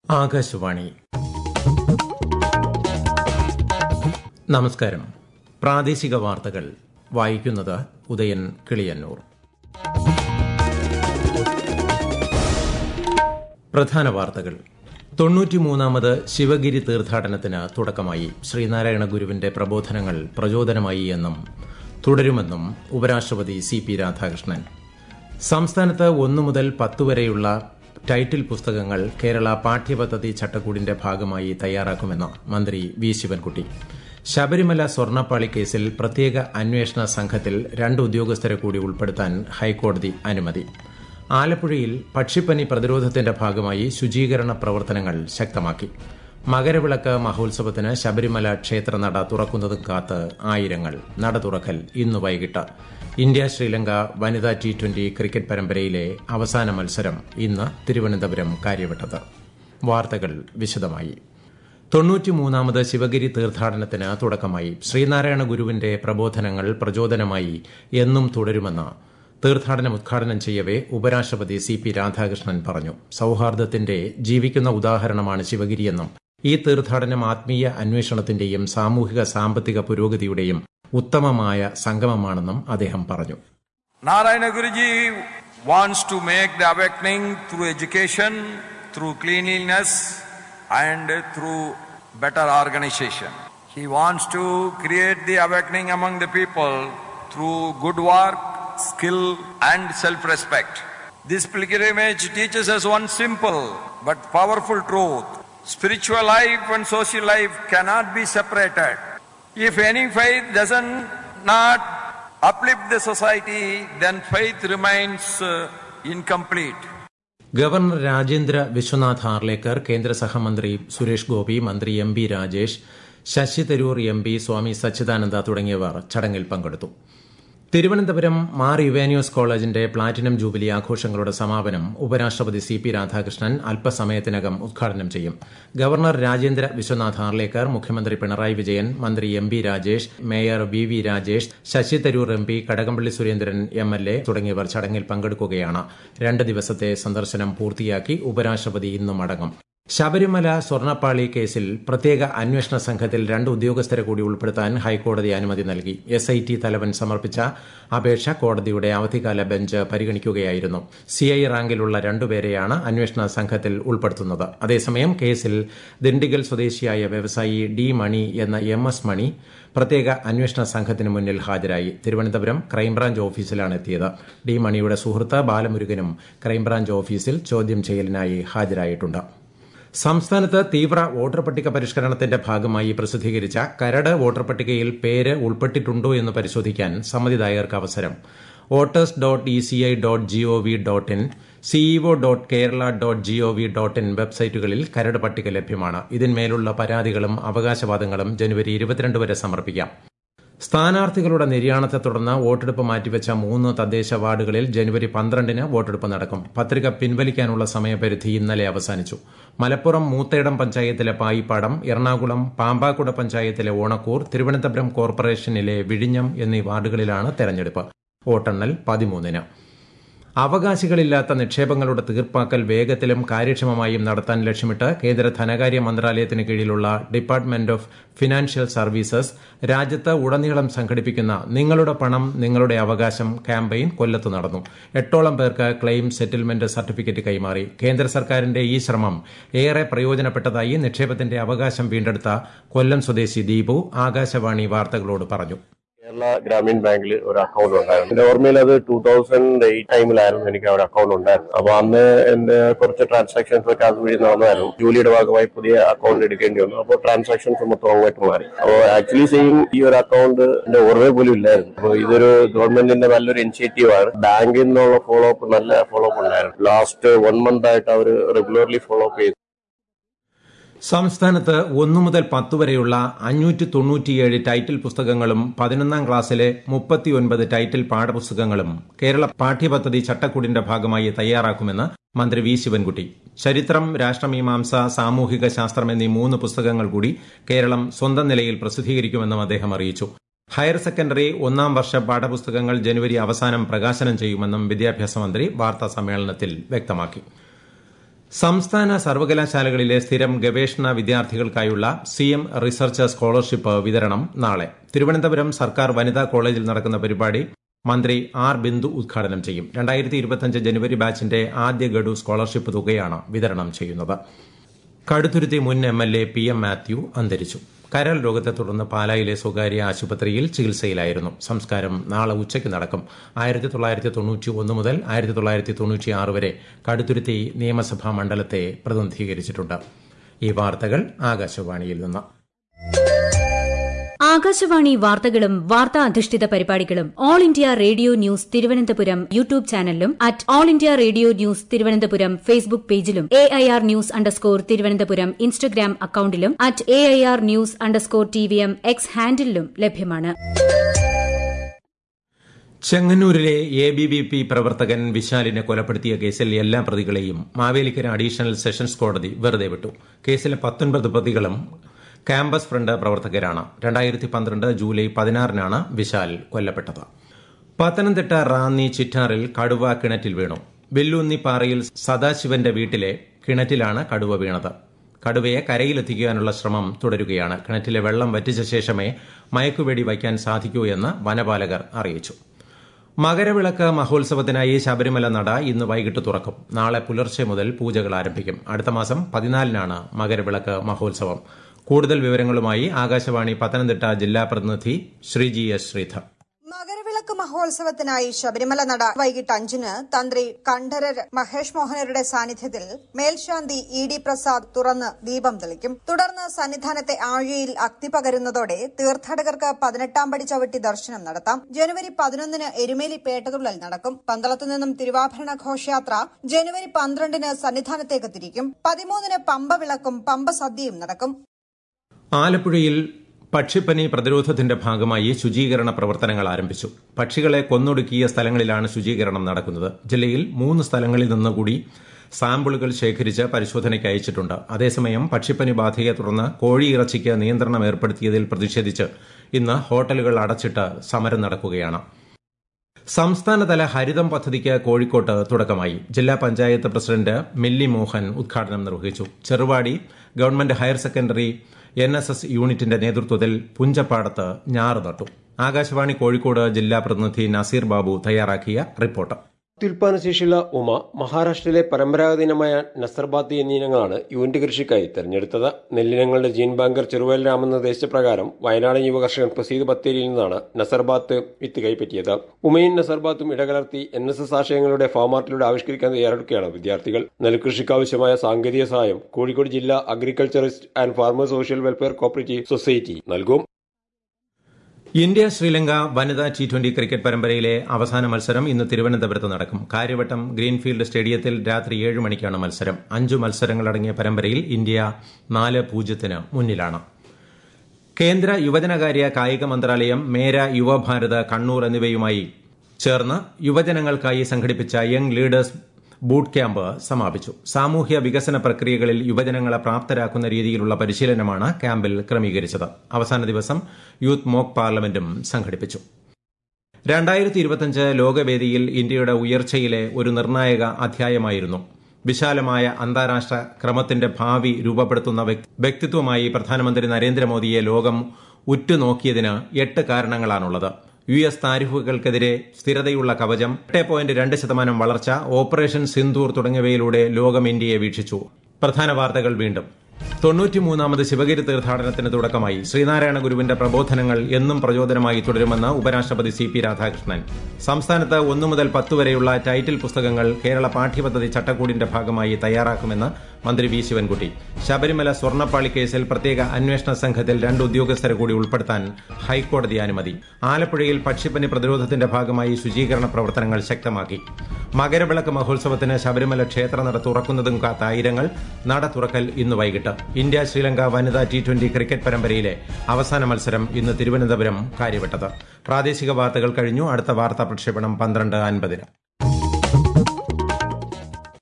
ആകാശവാണി നമസ്കാരം പ്രാദേശിക വാർത്തകൾ വായിക്കുന്നത് ഉദയൻ കിളിയന്നൂർ പ്രധാന വാർത്തകൾ തൊണ്ണൂറ്റിമൂന്നാമത് ശിവഗിരി തീർത്ഥാടനത്തിന് തുടക്കമായി ശ്രീനാരായണ ഗുരുവിന്റെ പ്രബോധനങ്ങൾ പ്രചോദനമായി എന്നും തുടരുമെന്നും ഉപരാഷ്ട്രപതി സി പി രാധാകൃഷ്ണൻ സംസ്ഥാനത്ത് ഒന്നു മുതൽ പത്ത് വരെയുള്ള ടൈറ്റിൽ പുസ്തകങ്ങൾ കേരള പാഠ്യപദ്ധതി ചട്ടക്കൂടിന്റെ ഭാഗമായി തയ്യാറാക്കുമെന്ന് മന്ത്രി വി ശിവൻകുട്ടി ശബരിമല സ്വർണ്ണപ്പാളി കേസിൽ പ്രത്യേക അന്വേഷണ സംഘത്തിൽ രണ്ട് ഉദ്യോഗസ്ഥരെ കൂടി ഉൾപ്പെടുത്താൻ ഹൈക്കോടതി അനുമതി ആലപ്പുഴയിൽ പക്ഷിപ്പനി പ്രതിരോധത്തിന്റെ ഭാഗമായി ശുചീകരണ പ്രവർത്തനങ്ങൾ ശക്തമാക്കി മകരവിളക്ക് മഹോത്സവത്തിന് ശബരിമല ക്ഷേത്രനട തുറക്കുന്നതും കാത്ത് ആയിരങ്ങൾ നട തുറക്കൽ ഇന്ന് വൈകിട്ട് ഇന്ത്യ ശ്രീലങ്ക വനിതാ ടി ട്വന്റി ക്രിക്കറ്റ് പരമ്പരയിലെ അവസാന മത്സരം ഇന്ന് തിരുവനന്തപുരം കാര്യവട്ടത്ത് വാർത്തകൾ വിശദമായി തൊണ്ണൂറ്റിമൂന്നാമത് ശിവഗിരി തീർത്ഥാടനത്തിന് തുടക്കമായി ശ്രീനാരായണ ഗുരുവിന്റെ പ്രബോധനങ്ങൾ പ്രചോദനമായി എന്നും തുടരുമെന്ന് തീർത്ഥാടനം ഉദ്ഘാടനം ചെയ്യവേ ഉപരാഷ്ട്രപതി സി പി രാധാകൃഷ്ണൻ പറഞ്ഞു സൌഹാർദ്ദത്തിന്റെ ജീവിക്കുന്ന ഉദാഹരണമാണ് ശിവഗിരിയെന്നും ഈ തീർത്ഥാടനം ആത്മീയ അന്വേഷണത്തിന്റെയും സാമൂഹിക സാമ്പത്തിക പുരോഗതിയുടെയും ഉത്തമമായ സംഗമമാണെന്നും അദ്ദേഹം പറഞ്ഞു Narayana Guruji wants to make the awakening through education, through cleanliness, and through better organization. He wants to create the awakening among the people through good work, skill, and self respect. This pilgrimage teaches us one simple but powerful truth spiritual life and social life cannot be separated. If any faith doesn't not uplift the society, then faith remains uh, incomplete. Governor Rajendra Vishwanath Arlekar കേന്ദ്ര സഹമന്ത്രി സുരേഷ് ഗോപി മന്ത്രി M B Rajesh Shashi Tharoor M P Swami Sachidananda തുടങ്ങിയവർ ചടങ്ങിൽ പങ്കെടുത്തു തിരുവനന്തപുരം മാർ യുവേനിയോസ് കോളേജിന്റെ platinum jubilee ആഘോഷങ്ങളുടെ സമാപനം ഉപരാഷ്ട്രപതി സി പി രാധാകൃഷ്ണൻ അല്പസമയത്തിനകം ഉദ്ഘാടനം ചെയ്യും ഗവർണർ രാജേന്ദ്ര വിശ്വനാഥ് ഹാർലേക്കർ മുഖ്യമന്ത്രി പിണറായി വിജയൻ മന്ത്രി M B Rajesh mayor V V Rajesh Shashi Tharoor M P Kadakampally Surendran M L A തുടങ്ങിയവർ ചടങ്ങിൽ പങ്കെടുക്കുകയാണ് രണ്ട് ദിവസത്തെ സന്ദർശനം പൂർത്തിയാക്കി ഉപരാഷ്ട്രപതി ഇന്ന് മടങ്ങും ശബരിമല സ്വർണ്ണപ്പാളി കേസിൽ പ്രത്യേക അന്വേഷണ സംഘത്തിൽ രണ്ട് ഉദ്യോഗസ്ഥരെ കൂടി ഉൾപ്പെടുത്താൻ ഹൈക്കോടതി അനുമതി നൽകി എസ് ഐ ടി തലവൻ സമർപ്പിച്ച അപേക്ഷ കോടതിയുടെ അവധിക്കാല ബെഞ്ച് പരിഗണിക്കുകയായിരുന്നു സിഐ റാങ്കിലുള്ള രണ്ടുപേരെയാണ് അന്വേഷണ സംഘത്തിൽ ഉൾപ്പെടുത്തുന്നത് അതേസമയം കേസിൽ ദിണ്ടിഗൽ സ്വദേശിയായ വ്യവസായി ഡി മണി എന്ന എം എസ് മണി പ്രത്യേക അന്വേഷണ സംഘത്തിന് മുന്നിൽ ഹാജരായി തിരുവനന്തപുരം ക്രൈംബ്രാഞ്ച് ഓഫീസിലാണ് എത്തിയത് ഡി മണിയുടെ സുഹൃത്ത് ബാലമുരുകനും ക്രൈംബ്രാഞ്ച് ഓഫീസിൽ ചോദ്യം ചെയ്യലിനായി ഹാജരായിട്ടുണ്ട് സംസ്ഥാനത്ത് തീവ്ര വോട്ടർ പട്ടിക പരിഷ്കരണത്തിന്റെ ഭാഗമായി പ്രസിദ്ധീകരിച്ച കരട് വോട്ടർ പട്ടികയിൽ പേര് ഉൾപ്പെട്ടിട്ടുണ്ടോ എന്ന് പരിശോധിക്കാൻ സമ്മതിദായകർക്ക് അവസരം voters dot E C I dot G O V dot in CEO dot Kerala dot G O V dot in വെബ്സൈറ്റുകളിൽ കരട് പട്ടിക ലഭ്യമാണ് ഇതിന്മേലുള്ള പരാതികളും അവകാശവാദങ്ങളും ജനുവരി ഇരുപത്തിരണ്ട് വരെ സമർപ്പിക്കാം സ്ഥാനാർത്ഥികളുടെ നിര്യാണത്തെ തുടർന്ന് വോട്ടെടുപ്പ് മാറ്റിവെച്ച മൂന്ന് തദ്ദേശ വാർഡുകളിൽ ജനുവരി പന്ത്രണ്ടിന് വോട്ടെടുപ്പ് നടക്കും പത്രിക പിൻവലിക്കാനുള്ള സമയപരിധി ഇന്നലെ അവസാനിച്ചു മലപ്പുറം മൂത്തേടം പഞ്ചായത്തിലെ പായിപ്പാടം എറണാകുളം പാമ്പാക്കുട പഞ്ചായത്തിലെ ഓണക്കൂർ തിരുവനന്തപുരം കോർപ്പറേഷനിലെ വിഴിഞ്ഞം എന്നീ വാർഡുകളിലാണ് തെരഞ്ഞെടുപ്പ് വോട്ടെണ്ണൽ പതിമൂന്നിന് അവകാശികളില്ലാത്ത നിക്ഷേപങ്ങളുടെ തീർപ്പാക്കൽ വേഗത്തിലും കാര്യക്ഷമമായും നടത്താൻ ലക്ഷ്യമിട്ട് കേന്ദ്ര ധനകാര്യ മന്ത്രാലയത്തിന് കീഴിലുള്ള ഡിപ്പാർട്ട്മെന്റ് ഓഫ് ഫിനാൻഷ്യൽ സർവീസസ് രാജ്യത്ത് ഉടനീളം സംഘടിപ്പിക്കുന്ന നിങ്ങളുടെ പണം നിങ്ങളുടെ അവകാശം ക്യാമ്പയിൻ കൊല്ലത്ത് നടന്നു എട്ടോളം പേർക്ക് ക്ലെയിം സെറ്റിൽമെന്റ് സർട്ടിഫിക്കറ്റ് കൈമാറി കേന്ദ്ര സർക്കാരിന്റെ ഈ ശ്രമം ഏറെ പ്രയോജനപ്പെട്ടതായി നിക്ഷേപത്തിന്റെ അവകാശം വീണ്ടെടുത്ത കൊല്ലം സ്വദേശി ദീപു ആകാശവാണി വാർത്തകളോട് പറഞ്ഞു കേരള ഗ്രാമീൺ ബാങ്കിൽ ഒരു അക്കൗണ്ട് ഉണ്ടായിരുന്നു എന്റെ ഓർമ്മയിൽ അത് ടൂ തൗസൻഡ് എയ്റ്റ് ടൈമിലായിരുന്നു എനിക്ക് അവിടെ അക്കൗണ്ട് ഉണ്ടായിരുന്നു അപ്പൊ അന്ന് എന്റെ കുറച്ച് ട്രാൻസാക്ഷൻസ് ഒക്കെ അതുവഴി നടന്നായിരുന്നു ജോലിയുടെ ഭാഗമായി പുതിയ അക്കൗണ്ട് എടുക്കേണ്ടി വന്നു അപ്പോൾ ട്രാൻസാക്ഷൻസ് മൊത്തം അങ്ങോട്ട് മാറി അപ്പോൾ ആക്ച്വലി സെയിം ഈ ഒരു അക്കൗണ്ട് എന്റെ ഓർമ്മ പോലും ഇല്ലായിരുന്നു അപ്പോൾ ഇതൊരു ഗവൺമെന്റിന്റെ നല്ലൊരു ഇനിഷ്യേറ്റീവ് ആണ് ബാങ്കിൽ നിന്നുള്ള ഫോളോ അപ്പ് നല്ല ഫോളോ അപ്പ് ഉണ്ടായിരുന്നു ലാസ്റ്റ് വൺ മന്ത് ആയിട്ട് അവർ റെഗുലർലി ഫോളോ അപ്പ് ചെയ്തു സംസ്ഥാനത്ത് ഒന്നു മുതൽ പത്ത് വരെയുള്ള അഞ്ഞൂറ്റി തൊണ്ണൂറ്റിയേഴ് ടൈറ്റിൽ പുസ്തകങ്ങളും പതിനൊന്നാം ക്ലാസ്സിലെ മുപ്പത്തിയൊൻപത് ടൈറ്റിൽ പാഠപുസ്തകങ്ങളും കേരള പാഠ്യപദ്ധതി ചട്ടക്കൂടിന്റെ ഭാഗമായി തയ്യാറാക്കുമെന്ന് മന്ത്രി വി ശിവൻകുട്ടി ചരിത്രം രാഷ്ട്രമീമാംസ സാമൂഹിക ശാസ്ത്രം എന്നീ മൂന്ന് പുസ്തകങ്ങൾ കൂടി കേരളം സ്വന്തം നിലയിൽ പ്രസിദ്ധീകരിക്കുമെന്നും അദ്ദേഹം അറിയിച്ചു ഹയർ സെക്കൻഡറി ഒന്നാം വർഷ പാഠപുസ്തകങ്ങൾ ജനുവരി അവസാനം പ്രകാശനം ചെയ്യുമെന്നും വിദ്യാഭ്യാസ മന്ത്രി വാർത്താ സമ്മേളനത്തിൽ വ്യക്തമാക്കി സംസ്ഥാന സർവകലാശാലകളിലെ സ്ഥിരം ഗവേഷണ വിദ്യാർത്ഥികൾക്കായുള്ള സി എം റിസർച്ച് സ്കോളർഷിപ്പ് വിതരണം നാളെ തിരുവനന്തപുരം സർക്കാർ വനിതാ കോളേജിൽ നടക്കുന്ന പരിപാടി മന്ത്രി ആർ ബിന്ദു ഉദ്ഘാടനം ചെയ്യും രണ്ടായിരത്തി ഇരുപത്തിയഞ്ച് ജനുവരി ബാച്ചിന്റെ ആദ്യ ഗഡു സ്കോളർഷിപ്പ് തുകയാണ് വിതരണം ചെയ്യുന്നത് കടുത്തുരുത്തി മുൻ M L A P M Mathew അന്തരിച്ചു കരൾ രോഗത്തെ തുടർന്ന് പാലായിലെ സ്വകാര്യ ആശുപത്രിയിൽ ചികിത്സയിലായിരുന്നു സംസ്കാരം നാളെ ഉച്ചയ്ക്ക് നടക്കും ആയിരത്തി തൊള്ളായിരത്തി തൊണ്ണൂറ്റി ഒന്ന് മുതൽ ആയിരത്തി തൊള്ളായിരത്തി തൊണ്ണൂറ്റിയാറ് വരെ കടുത്തുരുത്തി നിയമസഭാ മണ്ഡലത്തെ പ്രതിനിധീകരിച്ചിട്ടുണ്ട് ഈ വാർത്തകൾ ആകാശവാണിയിൽ നിന്ന് ആകാശവാണി വാർത്തകളും വാർത്താ അധിഷ്ഠിത പരിപാടികളും all India radio news Thiruvananthapuram YouTube ചാനലിലും at all India radio news Thiruvananthapuram Facebook പേജിലും A I R news underscore Thiruvananthapuram Instagram അക്കൌണ്ടിലും at A I R news underscore T V M X ഹാൻഡിലും ലഭ്യമാണ് ചെങ്ങന്നൂരിലെ എ ബി വി പി പ്രവർത്തകൻ വിശാലിനെ കൊലപ്പെടുത്തിയ കേസിൽ എല്ലാ പ്രതികളെയും മാവേലിക്കര അഡീഷണൽ സെഷൻസ് കോടതി വെറുതെ വിട്ടു കേസിലെ പത്തൊൻപത് പ്രതികളും ക്യാമ്പസ് ഫ്രണ്ട് പ്രവർത്തകരാണ് രണ്ടായിരത്തി പന്ത്രണ്ട് ജൂലൈ പതിനാറിനാണ് വിശാൽ കൊല്ലപ്പെട്ടത് പത്തനംതിട്ട റാന്നി ചിറ്റാറിൽ കടുവ കിണറ്റിൽ വീണു വെല്ലൂന്നിപ്പാറയിൽ സദാശിവന്റെ വീട്ടിലെ കിണറ്റിലാണ് കടുവ വീണത് കടുവയെ കരയിലെത്തിക്കാനുള്ള ശ്രമം തുടരുകയാണ് കിണറ്റിലെ വെള്ളം വറ്റിച്ച ശേഷമേ മയക്കുവെടി വയ്ക്കാൻ സാധിക്കൂ എന്ന് വനപാലകർ അറിയിച്ചു മകരവിളക്ക് മഹോത്സവത്തിനായി ശബരിമല നട ഇന്ന് വൈകിട്ട് തുറക്കും നാളെ പുലർച്ചെ മുതൽ പൂജകൾ ആരംഭിക്കും അടുത്ത മാസം പതിനാലിനാണ് മകരവിളക്ക് മഹോത്സവം കൂടുതൽ വിവരങ്ങളുമായി ആകാശവാണി പത്തനംതിട്ട ജില്ലാ പ്രതിനിധി ശ്രീജി എസ് ശ്രീധർ മകരവിളക്ക് മഹോത്സവത്തിനായി ശബരിമല നട വൈകിട്ട് അഞ്ചിന് തന്ത്രി കണ്ഠരർ മഹേഷ് മോഹനരുടെ സാന്നിധ്യത്തിൽ മേൽശാന്തി ഇ ഡി പ്രസാദ് തുറന്ന് ദീപം തെളിക്കും തുടർന്ന് സന്നിധാനത്തെ ആഴിയിൽ അഗ്നി പകരുന്നതോടെ തീർത്ഥാടകർക്ക് പതിനെട്ടാം പടി ചവിട്ടി ദർശനം നടത്താം ജനുവരി പതിനൊന്നിന് എരുമേലി പേട്ടതുള്ളൽ നടക്കും പന്തളത്തു നിന്നും തിരുവാഭരണ ഘോഷയാത്ര ജനുവരി പന്ത്രണ്ടിന് സന്നിധാനത്തേക്ക് തിരിക്കും പതിമൂന്നിന് പമ്പ വിളക്കും പമ്പ സദ്യയും നടക്കും ആലപ്പുഴയിൽ പക്ഷിപ്പനി പ്രതിരോധത്തിന്റെ ഭാഗമായി ശുചീകരണ പ്രവർത്തനങ്ങൾ ആരംഭിച്ചു പക്ഷികളെ കൊന്നൊടുക്കിയ സ്ഥലങ്ങളിലാണ് ശുചീകരണം നടക്കുന്നത് ജില്ലയിൽ മൂന്ന് സ്ഥലങ്ങളിൽ നിന്നുകൂടി സാമ്പിളുകൾ ശേഖരിച്ച് പരിശോധനയ്ക്ക് അയച്ചിട്ടുണ്ട് അതേസമയം പക്ഷിപ്പനി ബാധയെ തുടർന്ന് കോഴിയിറച്ചിക്ക് നിയന്ത്രണം ഏർപ്പെടുത്തിയതിൽ പ്രതിഷേധിച്ച് ഇന്ന് ഹോട്ടലുകൾ അടച്ചിട്ട് സമരം നടക്കുകയാണ് സംസ്ഥാനതല ഹരിതം പദ്ധതിക്ക് കോഴിക്കോട്ട് തുടക്കമായി ജില്ലാ പഞ്ചായത്ത് പ്രസിഡന്റ് മില്ലി മോഹൻ ഉദ്ഘാടനം നിർവഹിച്ചു Cheruvadi government higher secondary N S S യൂണിറ്റിന്റെ നേതൃത്വത്തിൽ പുഞ്ചപ്പാടത്ത് ഞാറ് നട്ടു ആകാശവാണി കോഴിക്കോട് ജില്ലാ പ്രതിനിധി നസീർ ബാബു തയ്യാറാക്കിയ റിപ്പോർട്ട് അത്യുൽപാദനശേഷിയുള്ള ഉമ മഹാരാഷ്ട്രയിലെ പരമ്പരാഗത ഇനമായ നസർബാത്തി എന്നീ ഇനങ്ങളാണ് യൂണിറ്റ് കൃഷിക്കായി തെരഞ്ഞെടുത്തത് നെല്ലിനങ്ങളുടെ ജീൻ ബാങ്കർ ചെറുവയൽ രാമൻ നിർദ്ദേശപ്രകാരം വയനാട് യുവകർഷകൻ പ്രസീദ് ബത്തേരിയിൽ നിന്നാണ് നസർബാത്ത് വിത്ത് കൈപ്പറ്റിയത് ഉമയും നസർബാത്തും ഇടകലർത്തി എൻ എസ് എസ് ആശയങ്ങളുടെ ഫാമാർട്ടിലൂടെ ആവിഷ്കരിക്കാൻ തയ്യാറെടുക്കുകയാണ് വിദ്യാർത്ഥികൾ നെൽകൃഷിക്കാവശ്യമായ സാങ്കേതിക സഹായം കോഴിക്കോട് ജില്ലാ agriculturist and farmer social welfare cooperative society നൽകും ഇന്ത്യ ശ്രീലങ്ക വനിതാ ടി ട്വന്റി ക്രിക്കറ്റ് പരമ്പരയിലെ അവസാന മത്സരം ഇന്ന് തിരുവനന്തപുരത്ത് നടക്കും കാര്യവട്ടം ഗ്രീൻഫീൽഡ് സ്റ്റേഡിയത്തിൽ രാത്രി ഏഴ് മണിക്കാണ് മത്സരം അഞ്ചു മത്സരങ്ങളടങ്ങിയ പരമ്പരയിൽ ഇന്ത്യ നാല് പൂജ്യത്തിന് മുന്നിലാണ് കേന്ദ്ര യുവജനകാര്യ കായിക മന്ത്രാലയം മേര യുവഭാരത് കണ്ണൂർ എന്നിവയുമായി ചേർന്ന് യുവജനങ്ങൾക്കായി സംഘടിപ്പിച്ച യങ് ലീഡേഴ്സ് ബൂട്ട് ക്യാമ്പ് സമാപിച്ചു സാമൂഹ്യ വികസന പ്രക്രിയകളിൽ യുവജനങ്ങളെ പ്രാപ്തരാക്കുന്ന രീതിയിലുള്ള പരിശീലനമാണ് ക്യാമ്പിൽ ക്രമീകരിച്ചത് അവസാന ദിവസം യൂത്ത് മോക്ക് പാർലമെന്റും സംഘടിപ്പിച്ചു രണ്ടായിരത്തി ഇരുപത്തിയഞ്ച് ലോകവേദിയിൽ ഇന്ത്യയുടെ ഉയർച്ചയിലെ ഒരു നിർണായക അധ്യായമായിരുന്നു വിശാലമായ അന്താരാഷ്ട്ര ക്രമത്തിന്റെ ഭാവി രൂപപ്പെടുത്തുന്ന വ്യക്തിത്വമായി പ്രധാനമന്ത്രി നരേന്ദ്രമോദിയെ ലോകം ഉറ്റുനോക്കിയതിന് എട്ട് കാരണങ്ങളാണുള്ളത് യു എസ് താരിഫുകൾക്കെതിരെ സ്ഥിരതയുള്ള കവചം എട്ട് പോയിന്റ് രണ്ട് ശതമാനം വളർച്ച ഓപ്പറേഷൻ സിന്ദൂർ തുടങ്ങിയവയിലൂടെ ലോകം ഇന്ത്യയെ വീക്ഷിച്ചു പ്രധാന വാർത്തകൾ വീണ്ടും തൊണ്ണൂറ്റിമൂന്നാമത് ശിവഗിരി തീർത്ഥാടനത്തിന് തുടക്കമായി ശ്രീനാരായണ ഗുരുവിന്റെ പ്രബോധനങ്ങൾ എന്നും പ്രചോദനമായി തുടരുമെന്ന് ഉപരാഷ്ട്രപതി സി പി രാധാകൃഷ്ണൻ സംസ്ഥാനത്ത് ഒന്നു മുതൽ പത്ത് വരെയുള്ള ടൈറ്റിൽ പുസ്തകങ്ങൾ കേരള പാഠ്യപദ്ധതി ചട്ടക്കൂടിന്റെ ഭാഗമായി തയ്യാറാക്കുമെന്ന് മന്ത്രി വി ശിവൻകുട്ടി ശബരിമല സ്വർണ്ണപ്പാളി കേസിൽ പ്രത്യേക അന്വേഷണ സംഘത്തിൽ രണ്ട് ഉദ്യോഗസ്ഥരെ കൂടി ഉൾപ്പെടുത്താൻ ഹൈക്കോടതി അനുമതി ആലപ്പുഴയിൽ പക്ഷിപ്പനി പ്രതിരോധത്തിന്റെ ഭാഗമായി ശുചീകരണ പ്രവർത്തനങ്ങൾ ശക്തമാക്കി മകരവിളക്ക് മഹോത്സവത്തിന് ശബരിമല ക്ഷേത്രനട തുറക്കുന്നതും കാത്ത ആയിരങ്ങൾ നട തുറക്കൽ ഇന്ന് വൈകിട്ട് ഇന്ത്യ ശ്രീലങ്ക വനിതാ ടി ട്വന്റി ക്രിക്കറ്റ് പരമ്പരയിലെ അവസാന മത്സരം ഇന്ന് തിരുവനന്തപുരം കാര്യവട്ടത് പ്രാദേശിക വാർത്തകൾ കഴിഞ്ഞു അടുത്ത വാർത്താ പ്രക്ഷേപണം പന്ത്രണ്ട് അൻപതിന്